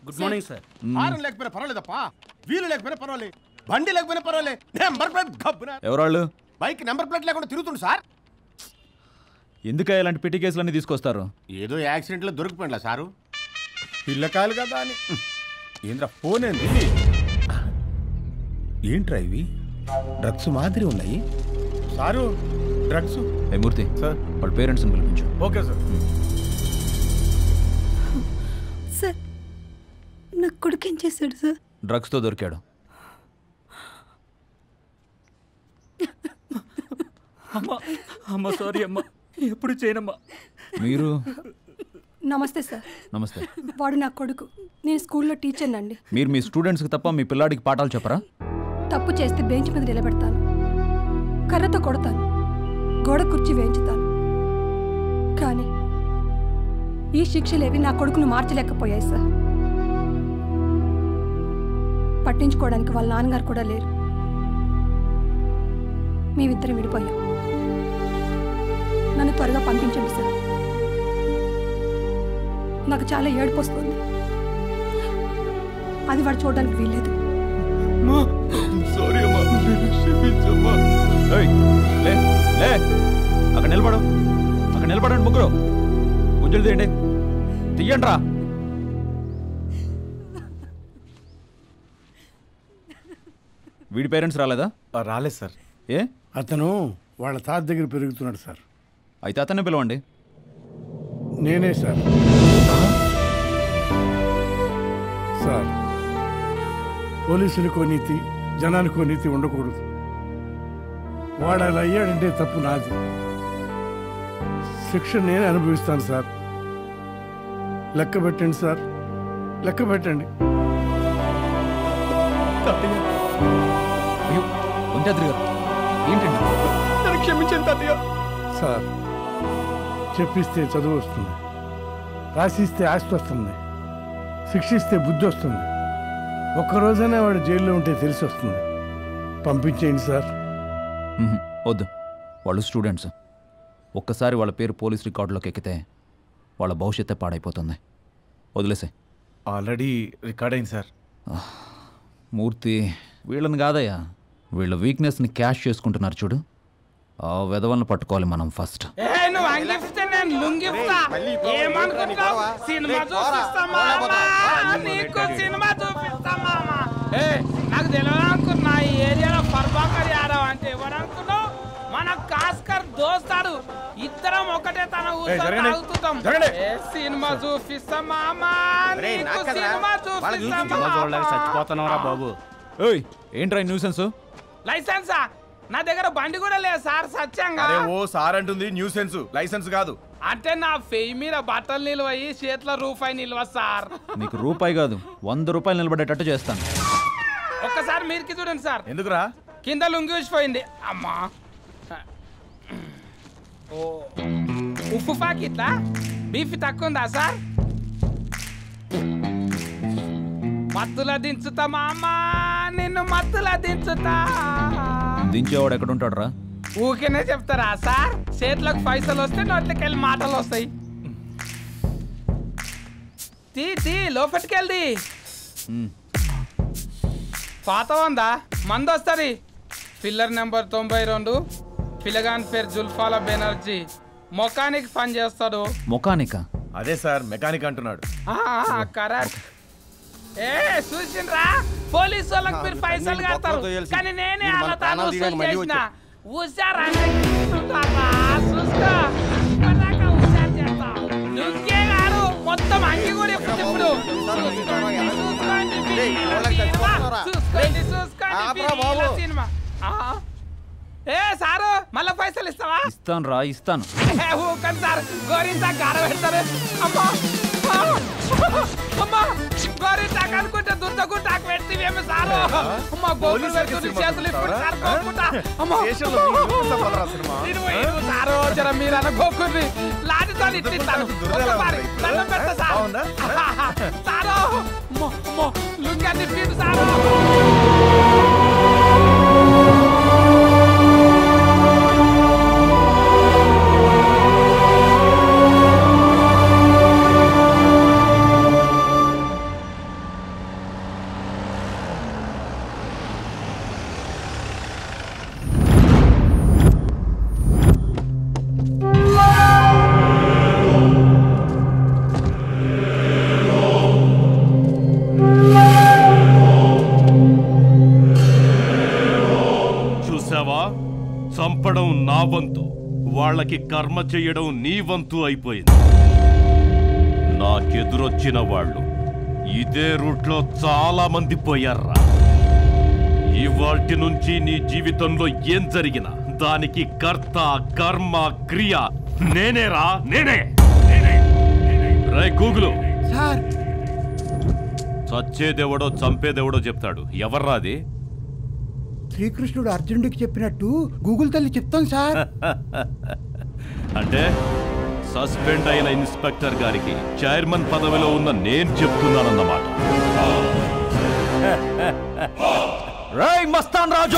Good morning sir హారం లేకపోయినా పర్వాలేదప్పా వీలు లేకపోయినా పర్వాలేదు బండి లేకపోయినా పర్వాలేదు నెంబర్ ప్లేట్ గబ్బున ఎవరాళ్ళు బైక్ నెంబర్ ప్లేట్ లేకుండా తిరుగుతుంది సార్ ఎందుక ఇలాంటి పిటి కేసులన్నీ తీసుకొస్తారు ఏదో యాక్సిడెంట్లో దొరికిపోయిందా సారు పిల్లకాయలు కదా అని ఏంద్రా ఫోన్ ఏంది ఏంట్రా ఇవి డ్రగ్స్ మాదిరి ఉన్నాయి సారు డ్రగ్స్ ఏ మూర్తి సార్ వాళ్ళ పేరెంట్స్ని పిలిపించు ఓకే సార్ సార్ నా కొడుకు ఏం చేశాడు సార్ డ్రగ్స్తో దొరికాడు అమ్మా అమ్మ సారీ అమ్మా ఎప్పుడు చేయనమ్మా మీరు నమస్తే సార్ నమస్తే వాడు నా కొడుకు నేను స్కూల్లో టీచర్ అండి మీరు మీ స్టూడెంట్స్కి తప్ప మీ పిల్లాడికి పాఠాలు చెప్పరా తప్పు చేస్తే బెంచ్ మీద నిలబెడతాను కర్రతో కొడతాను గోడ కుర్చీ వేయించుతాను కానీ ఈ శిక్షలేవి నా కొడుకును మార్చలేకపోయాయి సార్ పట్టించుకోవడానికి వాళ్ళ నాన్నగారు కూడా లేరు మేమిద్దరం విడిపోయాం నన్ను త్వరగా పంపించండి సార్ నాకు చాలా ఏడుపు వస్తుంది అది వాడు చూడడానికి వీల్లేదు సారీ అమ్మా క్షమించమ్మా ఏయ్, లే లే అక్కడ నిలబడు అక్కడ నిలబడండి ముగ్గురు గుంజలు తీయండి తీయండి రా వీడి పేరెంట్స్ రాలేదా రాలేదు సార్ ఏ అతను వాళ్ళ తాత దగ్గర పెరుగుతున్నాడు సార్ అయితే అతన్నే పిలవండి నేనే సార్ సార్ పోలీసులకో నీతి జనానికో నీతి ఉండకూడదు వాడు అలా అయ్యాడంటే తప్పు నాది శిక్ష నేనే అనుభవిస్తాను సార్ లెక్క పెట్టండి సార్ లెక్క పెట్టండి అయ్యో వంటాద్రి గారు ఏంటండి నన్ను క్షమించండి తాతయ్య సార్ చెప్పిస్తే చదువు వస్తుంది రాసిస్తే ఆస్తి వస్తుంది శిక్షిస్తే బుద్ధి వస్తుంది ఒక్కరోజైనా వాడు జైల్లో ఉంటే తెలిసి వస్తుంది పంపించేయండి సార్ మ్మ్. వద్దు వాళ్ళు స్టూడెంట్స్ ఒక్కసారి వాళ్ళ పేరు పోలీస్ రికార్డులోకి ఎక్కితే వాళ్ళ భవిష్యత్తే పాడైపోతుంది వదిలేసే ఆల్రెడీ రికార్డ్ అయింది సార్ మూర్తి వీళ్ళని కాదయ్యా వీళ్ళ వీక్నెస్ని క్యాష్ చేసుకుంటున్నారు చూడు ఆ వెధవలను పట్టుకోవాలి మనం ఫస్ట్ ఏ నువ్వు అంగిస్తే నేను లుంగిస్తా ఏమనుకుంటావు సినిమా చూపిస్తా మామా నీకు సినిమా చూపిస్తా మామా ఏ నాకు తెలియదు అనుకున్నా ఈ ఏరియాలో పర్బాకర్ యాదవ్ అంటే ఎవరు అనుకున్నావు మన కాస్కర్ దోస్తాడు ఇద్దరం ఒకటే తన ఊరిలో జరగండి. తాగుతుంటాం జరగండి. ఏ సినిమా చూపిస్తా మామా నీకు సినిమా చూపిస్తా మామా చచ్చిపోతున్నావురా బాబు ఏయ్ ఏంట్రా న్యూసెన్స్ లైసెన్సా నా దగ్గర బండి కూడా లేదు సార్ సత్యంగా అరే ఓ సార్ అంటుంది న్యూ సెన్స్ లైసెన్స్ కాదు అంటే నా ఫెయి మీద బట్టలు నిల్వయి చేతిలో రూపాయి నిల్వ సార్ నీకు రూపాయి కాదు వంద రూపాయలు నిలబడేటట్టు చేస్తాను ఒక్కసారి మీరికి చూడండి సార్ ఎందుకురా కింద లుంగి ఊసిపోయింది అమ్మా ఓ ఉప్పు పాకిట్లా బీఫ్ తక్కువ ఉందా సార్ మత్తుల దించుతా మామా నిన్ను మత్తుల దించుతా దించేవాడు ఎక్కడ ఉంటాడు రా ఊరికేనే చెప్తారా సార్ చేతులకు పైసలు వస్తే నోట్లకి వెళ్ళి మాటలు వస్తాయి తీ తీ లోపలికెళ్ళి పాత ఉందా మంది వస్తుంది పిల్లర్ నెంబర్ తొంభై రెండు పిల్లగాన్ పేరు జుల్ఫాల బెనర్జీ మొకానికి పని చేస్తాడు మొకానిక అదే సార్ మెకానిక్ అంటున్నాడు కరెక్ట్ ఏ చూసిండ్రా పోలీసు వాళ్ళకి మీరు పైసలు కడతారు కానీ నేనే అలా తాను వసూలు చేసిన హుషారా చూసుకో ఇప్పటిదాకా హుషారు చేస్తా నువ్వే కాదు మొత్తం అంగి కూడా ఇప్పుడు ఇప్పుడు చూసుకోండి చూసుకోండి చూసుకోండి వీళ్ళ సినిమా ఆ. ఏ సారు మళ్ళా పైసలు ఇస్తావా ఇస్తాను రా ఇస్తాను ఏ, ఊకండి సార్ గోరింత గార పెడతారు అమ్మా ఆ, అమ్మా గోరింత అనుకుంటే దుద్దకుంటా పెడితేవేమి సారు అమ్మా గోకులు పెడుతుంది చేతులు ఇప్పుడు సార్ గోకుంటా అమ్మా స్టేషన్లో మీకు చూపిస్తా పదరా సినిమా. ఇరువు, ఇరువు సారు జర మీరు అన్న గోకుర్రి లాటితో ఇట్టిస్తాను ఒక్కసారి దండం పెడతా సార్ బాగుందా? సారు అమ్మో, అమ్మో, లుంగి అన్ని పీడు సారు రావడంతో వాళ్ళకి కర్మ చెయ్యడం నీ వంతు అయిపోయింది నాకెదురొచ్చిన వాళ్ళు ఇదే రూట్లో చాలా మంది పోయారా ఇవాల్టి నుంచి నీ జీవితంలో ఏం జరిగినా దానికి కర్త కర్మ క్రియ నేనేరా నేనే రై గూగులు సార్ చచ్చేదెవడో చంపేదెవడో చెప్తాడు ఎవర్రా అది శ్రీకృష్ణుడు అర్జునుడికి చెప్పినట్టు గూగుల్ తల్లి చెప్తాం సార్ అంటే సస్పెండ్ అయిన ఇన్స్పెక్టర్ గారికి చైర్మన్ పదవిలో ఉన్న నేను చెప్తున్నానన్నమాట రై మస్తాన్ రాజు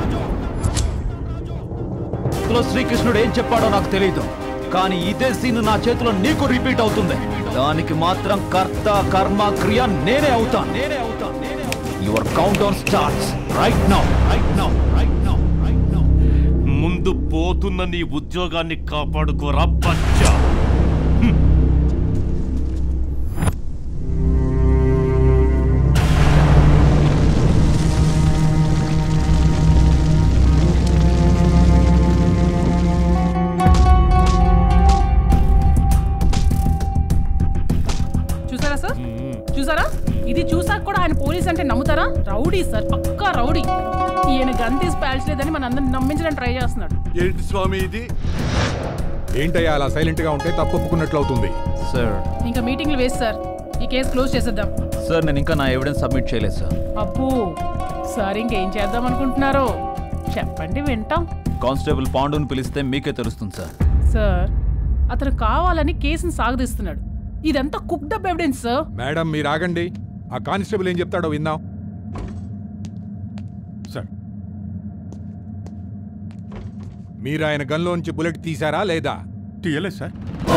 ఇందులో శ్రీకృష్ణుడు ఏం చెప్పాడో నాకు తెలియదు కానీ ఇదే సీన్ నా చేతిలో నీకు రిపీట్ అవుతుంది దానికి మాత్రం కర్త కర్మ క్రియ నేనే అవుతాను నేనే అవుతాను your countdown starts right now right now right now right now ముందు పోతున్న నీ ఉద్యోగాన్ని కాపాడుకోరా బచ్చా చూసారా సార్ చూసారా ఇది చూసాక కూడా ఆయన పోలీస్ అంటే నమ్ముతారా రౌడీ సార్ పక్కా రౌడీ ఈయన గన్ తీసి పేల్చలేదని మన అందరిని నమ్మించడానికి ట్రై చేస్తున్నాడు ఏంటి స్వామి ఇది ఏంటయ్యా అలా సైలెంట్ గా ఉంటే తప్పు ఒప్పుకున్నట్లు అవుతుంది సార్ ఇంకా మీటింగ్లు వేస్ట్ సార్ ఈ కేసు క్లోజ్ చేసేద్దాం సార్ నేను ఇంకా నా ఎవిడెన్స్ సబ్మిట్ చేయలేదు సార్ అబ్బో సార్ ఇంకేం చేద్దాం అనుకుంటున్నారో చెప్పండి వింటాం కానిస్టేబుల్ పాండుని పిలిస్తే మీకే తెలుస్తుంది సార్ సార్ అతను కావాలని కేసుని సాగదీస్తున్నాడు ఇదంతా cooked up evidence sir madam మీరు ఆగండి ఆ కానిస్టేబుల్ ఏం చెప్తాడో విందాం సార్ మీరు ఆయన గన్లోంచి బుల్లెట్ తీశారా లేదా తీయలేదు సార్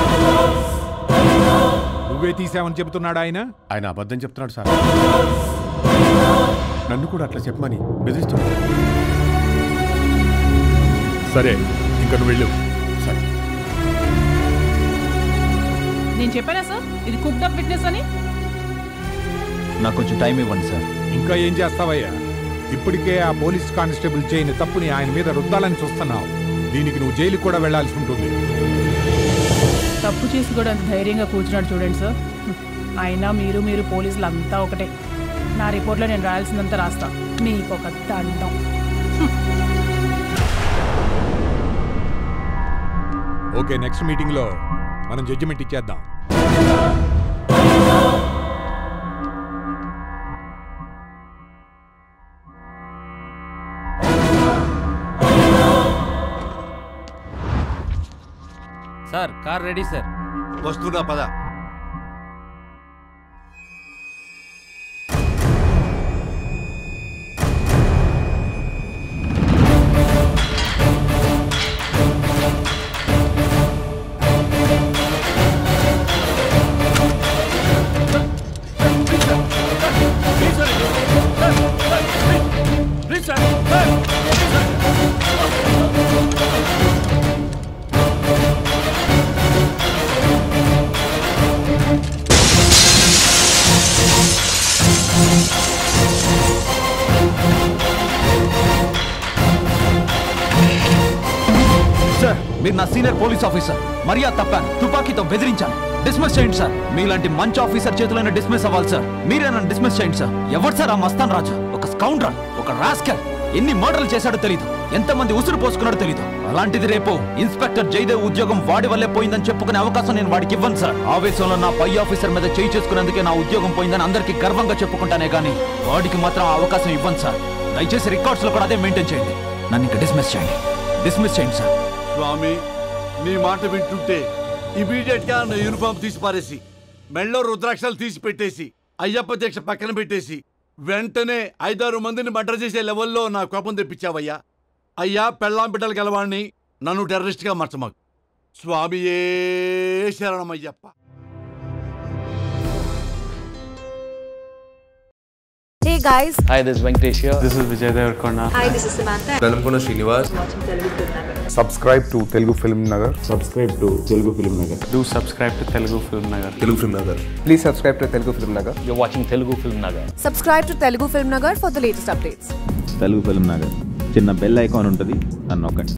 నువ్వే తీసావని చెబుతున్నాడా ఆయన ఆయన అబద్ధం చెప్తున్నాడు సార్ నన్ను కూడా అట్లా చెప్పమని బెదిరిస్తున్నాడు సరే ఇంకా నువ్వు వెళ్ళు సరే నేను చెప్పానా సార్ ఇది కుక్డ్ అప్ విట్నెస్ అని నాకు కొంచెం టైం ఇవ్వండి సార్ ఇంకా ఏం చేస్తావయ్యా ఇప్పటికే ఆ పోలీస్ కానిస్టేబుల్ చేయని తప్పుని ఆయన మీద రుద్దాలని చూస్తున్నావు దీనికి నువ్వు జైలుకి కూడా వెళ్లాల్సి ఉంటుంది తప్పు చేసి కూడా అంత ధైర్యంగా కూర్చున్నాడు చూడండి సార్ హ్మ్. అయినా మీరు మీరు పోలీసులు అంతా ఒకటే నా రిపోర్ట్లో నేను రాయాల్సిందంతా రాస్తా మీకు ఒక దండం ఓకే నెక్స్ట్ మీటింగ్ లో మనం జడ్జిమెంట్ ఇచ్చేద్దాం సార్ కార్ రెడీ సార్ వస్తున్నా పద ప్లీజ్ సార్ సార్ మీరు నా సీనియర్ పోలీస్ ఆఫీసర్ మర్యాద తప్పాను తుపాకీతో బెదిరించాను డిస్మిస్ చేయండి సార్ మీలాంటి మంచి ఆఫీసర్ చేతులైనా డిస్మిస్ అవ్వాలి సార్ మీరే నన్ను డిస్మిస్ చేయండి సార్ ఎవరు సార్ ఆ మస్తాన్ రాజు ఒక స్కౌండ్రల్ ఒక రాస్కల్ ఎన్ని మర్డర్లు చేశాడో తెలీదు ఎంతమంది ఉసురు పోసుకున్నాడో తెలీదు అలాంటిది రేపు ఇన్స్పెక్టర్ జయదేవ్ ఉద్యోగం వాడి వల్లే పోయిందని చెప్పుకునే అవకాశం నేను వాడికి ఇవ్వను సార్ ఆవేశంలో నా పై ఆఫీసర్ మీద చేయి చేసుకున్నందుకే నా ఉద్యోగం పోయిందని అందరికీ గర్వంగా చెప్పుకుంటానే కానీ వాడికి మాత్రం ఆ అవకాశం ఇవ్వను సార్ దయచేసి రికార్డ్స్ లో కూడా అదే మెయింటైన్ చేయండి నన్ను ఇంకా డిస్మిస్ చేయండి డిస్మిస్ చేయండి సార్ స్వామి నీ మాట వింటుంటే ఇమీడియట్ గా నా యూనిఫామ్ తీసి పారేసి మెళ్ళో రుద్రాక్షలు తీసి పెట్టేసి అయ్యప్ప దీక్ష పక్కన పెట్టేసి వెంటనే ఐదారు మందిని మర్డర్ చేసే లెవెల్లో నా కోపం తెప్పించావయ్యా అయ్యా పెళ్ళాం బిడ్డలు గలవాణ్ణి నన్ను టెర్రరిస్ట్గా మార్చమాకు స్వామియే శరణమయ్యప్ప Hey guys, Hi, this is Venkatesh here. This is Vijay Devarkonda. hi, this is Samantha. Velankonda Srinivas subscribe to Telugu Film Nagar subscribe to Telugu Film Nagar Do subscribe to Telugu Film Nagar. Telugu Film Nagar please subscribe to Telugu Film Nagar You're watching Telugu Film Nagar. Subscribe to Telugu Film Nagar for the latest updates. Telugu Film Nagar చిన్న bell icon ఉంటుంది నన్ను నొక్కండి